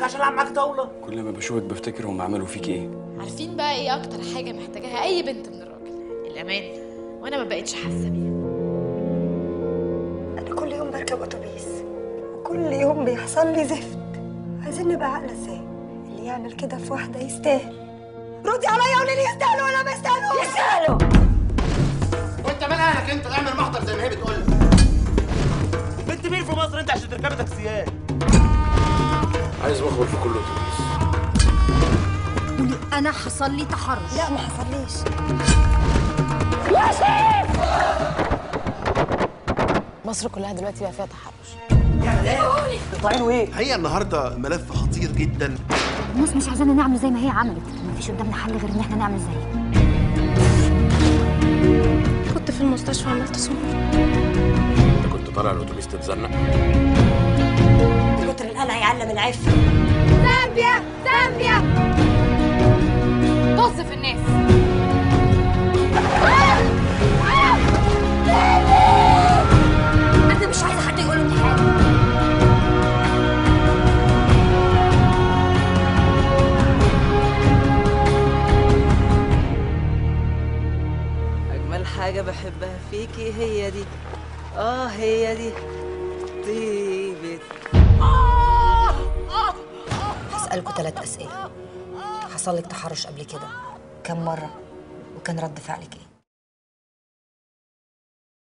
عشان العب معاك طاوله كل ما بشوفك بفتكر هم عملوا فيك ايه عارفين بقى ايه اكتر حاجه محتاجاها اي بنت من الراجل الامان وانا ما بقتش حاسه بيها أنا كل يوم بركب أتوبيس وكل يوم بيحصل لي زفت عايزين نبقى عاقلة ازاي اللي يعمل كده في واحدة يستاهل ردي عليا قولي لي يستاهلوا ولا ما يستاهلوش يستاهلوا وانت مال اهلك انت اعمل محضر زي ما هي بتقول لك بنت مين في مصر انت عشان تركبي تاكسيات عايز مخبر في كل اتوبيس قولي انا حصل لي تحرش لا ما حصليش مصر كلها دلوقتي بقى فيها تحرش هي النهارده ملف خطير جدا الناس مش عايزانا نعمل زي ما هي عملت مفيش قدامنا حل غير ان احنا نعمل زيها كنت في المستشفى عملت سمر انت كنت طالع الاتوبيس تتزنق كتر القلق يعلم العفة طز في الناس انا مش عايزه حد يقول لي حاجه أجمل حاجة بحبها فيكي هي دي آه هي دي طيبة هسألكوا ثلاث أسئلة حصل لك تحرش قبل كده كم مرة وكان رد فعلك ايه